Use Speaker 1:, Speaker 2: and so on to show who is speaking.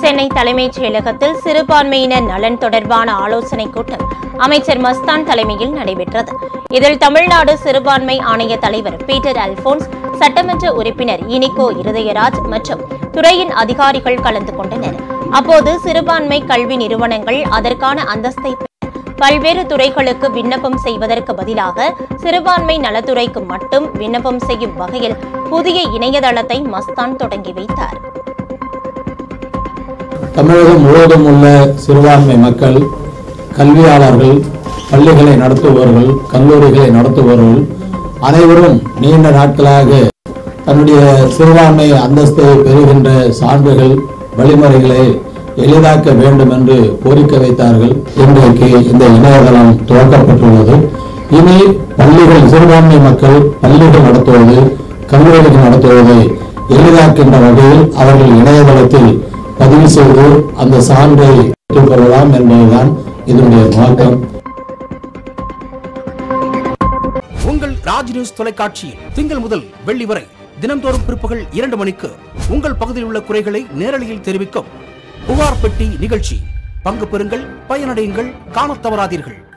Speaker 1: சென்னை தலைமைச் செயலகத்தில் சிறுபான்மையினர் நலன் தொடர்பான ஆலோசனைக் கூட்டம் அமைச்சர் மஸ்தான் தலைமையில் நடைபெற்றது இதில் தமிழ்நாடு சிறுபான்மை ஆணைய தலைவர் பீட்டர் அல்போன்ஸ் சட்டமன்ற உறுப்பினர் இனிகோ இருதயராஜ் மற்றும் துறையின் அதிகாரிகள் கலந்து கொண்டனர் அப்போது சிறுபான்மை கல்வி நிறுவனங்கள் அதற்கான அந்தஸ்தை பெற பல்வேறு துறைகளுக்கு விண்ணப்பம் செய்வதற்கு பதிலாக சிறுபான்மை நலத்துறைக்கு மட்டும் விண்ணப்பம் செய்யும் வகையில் புதிய இணையதளத்தை மஸ்தான் தொடங்கி வைத்தார்
Speaker 2: தமிழகம் முழுவதும் உள்ள சிறுபான்மை மக்கள் கல்வியாளர்கள் பள்ளிகளை நடத்துபவர்கள் கல்லூரிகளை நடத்துபவர்கள் அனைவரும் நீண்ட நாட்களாக தன்னுடைய சிறுபான்மை அந்தஸ்தை பெறுகின்ற சான்றுகள் வழிமுறைகளை எளிதாக்க வேண்டும் என்று கோரிக்கை வைத்தார்கள் இன்றைக்கு இந்த இணையதளம் துவக்கப்பட்டுள்ளது இனி பள்ளிகள் சிறுபான்மை மக்கள் பள்ளிகள் நடத்துவது கல்லூரிகள் நடத்துவதை எளிதாக்கின்ற வகையில் அவர்கள் இணையதளத்தில் பதிவு செய்து அந்த சான்றை பெற்றுக் கொள்ளலாம் என்பதுதான் இதனுடைய நோக்கம்
Speaker 3: உங்கள் ராஜ் நியூஸ் தொலைக்காட்சியில் திங்கள் முதல் வெள்ளி வரை தினம்தோறும் பிற்பகல் இரண்டு மணிக்கு உங்கள் பகுதியில் உள்ள குறைகளை நேரலையில் தெரிவிக்கும் புகார் பெட்டி நிகழ்ச்சி பங்கு பெறுங்கள் பயனடையுங்கள் காணத் தவறாதீர்கள்